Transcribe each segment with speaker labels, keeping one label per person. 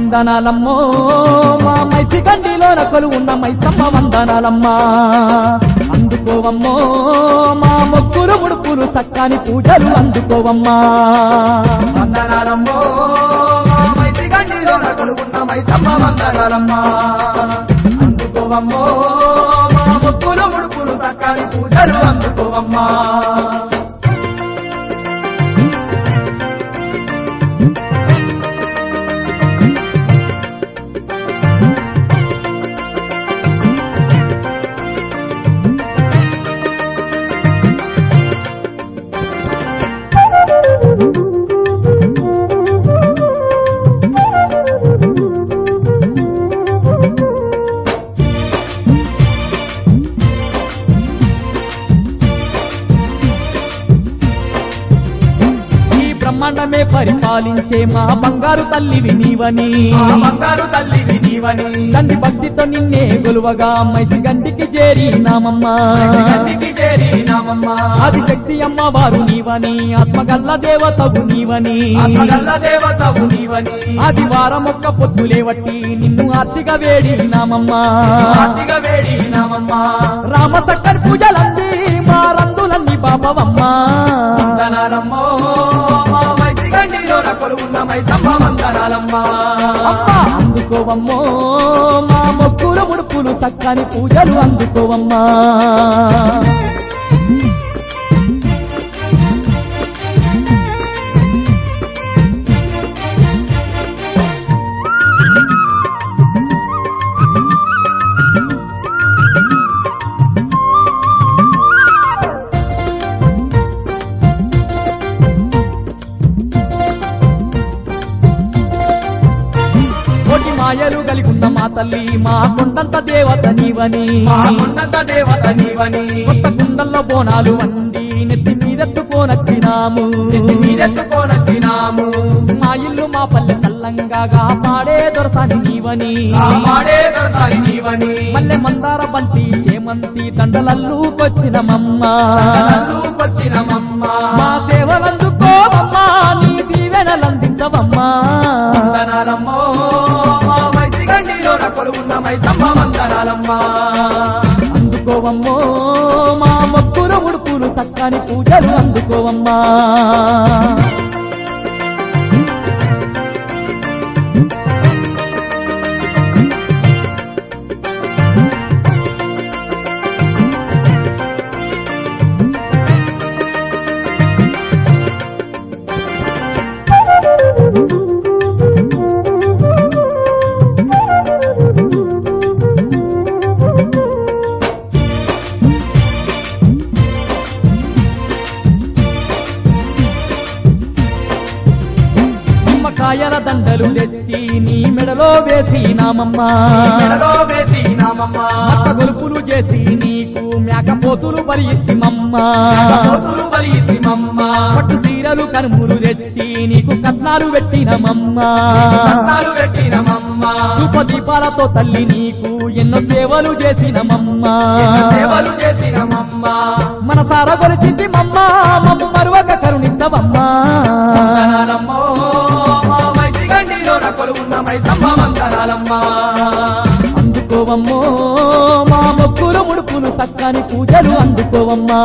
Speaker 1: వందనాలమ్మో మా మైసి గండిలోన కొలువున్న మైసమ్మ వందనాలమ్మా అందుకోవమ్మో మా మొక్కులు ముడుపులు సక్కాని పూజలు అందుకోవమ్మా
Speaker 2: వందనాలమ్మో మా మైసి గండిలో కొలుగున్న మైసమ్మ వందనాలమ్మా అందుకోవమ్మో మా ముక్కులు ముడుపులు సక్కని పూజలు అందుకోవమ్మా
Speaker 1: ఈ బ్రహ్మాండమే పరిపాలించే మా బంగారు తల్లివి నీవని
Speaker 2: మా బంగారు తల్లి వినివని
Speaker 1: తండ్రి భక్తితో నిన్నే గొలువగా మైసి గంటికి చేరినామమ్మా
Speaker 2: గంటికి చేరినామమ్మా
Speaker 1: ఆది శక్తి అమ్మవారు నీవని ఆత్మగల్ల దేవతవు నీవని
Speaker 2: ఆత్మగల్ల దేవతవు నీవని
Speaker 1: ఆదివారం ఒక్క పొద్దులే వట్టి నిన్ను ఆర్తిగా వేడినామమ్మా
Speaker 2: ఆర్తిగా వేడినామమ్మా
Speaker 1: రామ సక్కర్ పూజలంది మా రందులన్నీ పాపవమ్మా
Speaker 2: వందనాలమ్మో మా మైసి గండిలో కొలుగున్న మైసమ్మ వందనాలమ్మా
Speaker 1: అమ్మా అందుకోవమ్మో మా మొక్కులు ముడుపులు చక్కని పూజలు అందుకోవమ్మా కోటి మాయలు కలిగున్న మా తల్లి మా కొండంత దేవత నీవని
Speaker 2: మా ఉన్నత దేవత నీవని
Speaker 1: కొత్త కుండల్లో బోనాలు వండి నెత్తి మీదెత్తుకోనొచ్చినాము
Speaker 2: నెత్తి మీదెత్తుకోనొచ్చినాము
Speaker 1: మా ఇల్లు మా పల్లె చల్లంగా కాపాడే దొరసాని నీవని
Speaker 2: కాపాడే దొరసారి నీవని
Speaker 1: మల్లె మందార బంతి చేమంతి దండలల్లుకొచ్చినమమ్మ
Speaker 2: వచ్చినమమ్మ
Speaker 1: మా సేవలందుకోవమ్మా నీ దీవెనలందించవమ్మా
Speaker 2: వందనాలమ్మో మా మైసి గండిలో కొలుగున్న మైసమ్మ వందనాలమ్మా
Speaker 1: అందుకోవమ్మో మా మొక్కులు ముడుపులు చక్కని పూజలు అందుకోవమ్మా నిమ్మకాయల దండలు తెచ్చి నీ మెడలో వేసినామమ్మా
Speaker 2: మెడలో వేసినామమ్మ
Speaker 1: మక్క గొలుపులు చేసి నీకు మేకపోతులు బలి ఇచ్చిమమ్మా
Speaker 2: కోతులు బలి ఇచ్చిమమ్మ
Speaker 1: పట్టు చీరలు కనుములు తెచ్చి నీకు కట్నాలు పెట్టినమమ్మా
Speaker 2: కట్నాలు పెట్టినమమ్మ
Speaker 1: దీపాలతో తల్లి నీకు ఎన్నో సేవలు చేసినమమ్మా
Speaker 2: సేవలు చేసినమమ్మ
Speaker 1: మన సార కొలిచింది మమ్మ మమ్మ మరువక కరుణించవమ్మా
Speaker 2: వందనాలమ్మో మా మైసి గండిలో కొలుగున్న మైసమ్మ వందనాలమ్మా
Speaker 1: అందుకోవమ్మో మా మొక్కులు ముడుపులు చక్కని పూజలు అందుకోవమ్మా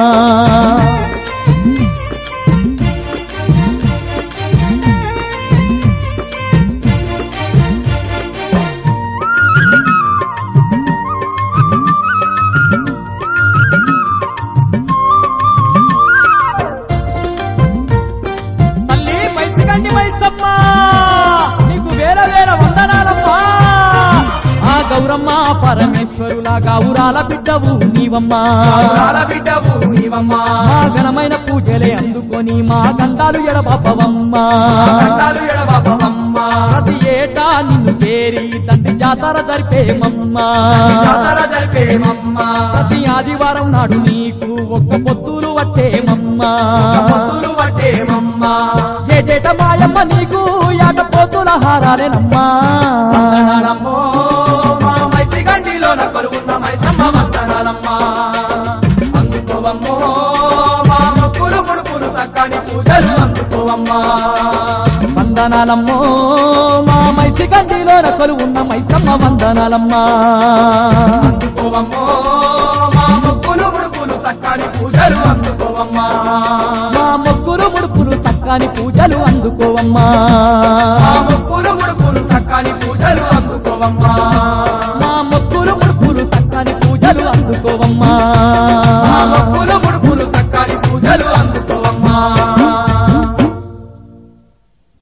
Speaker 1: తల్లి మైసిగండి మైసమ్మా నీకు వేల వేల వందనాలమ్మా ఆ గౌరమ్మ పరమేశ్వరుల గౌరాల బిడ్డవు నీవమ్మా
Speaker 2: రాల బిడ్డవు నీవమ్మా
Speaker 1: మా ఘనమైన పూజలే అందుకొని మా గంధాలు ఎడబాపవమ్మా
Speaker 2: కట్నాలు ఎడబాపమమ్మా
Speaker 1: ప్రతి ఏటా నిన్ను చేరి తండ్రి జాతర జరిపేమమ్మా
Speaker 2: జాతర జరిపేమమ్మా
Speaker 1: ప్రతి ఆదివారం నాడు నీకు ఒక్క పొత్తులు పట్టేమమ్మా
Speaker 2: పొత్తులు పట్టేమమ్మా
Speaker 1: ఏటేట మాయమ్మ నీకు యాట పోతుల హారాలేనమ్మా
Speaker 2: వందనాలమ్మో మా మైసి గండిలో కొలుగున్న మైసమ్మ వందనాలమ్మా అందుకోవమ్మో మా మొక్కులు ముడుపులు చక్కని పూజలు అందుకోవమ్మా
Speaker 1: వందనాలమ్మో వందనాలమ్మో మా మైసి గండిలోన కొలువున్న మైసమ్మ వందనాలమ్మా
Speaker 2: అందుకోవమ్మో మా ముక్కులు ముడుపులు చక్కని పూజలు అందుకోవమ్మా
Speaker 1: మా మొక్కులు ముడుపులు చక్కని పూజలు అందుకోవమ్మా
Speaker 2: మా ముక్కులు ముడుపులు చక్కని పూజలు అందుకోవమ్మా
Speaker 1: మా మొక్కులు ముడుపులు చక్కని పూజలు అందుకోవమ్మా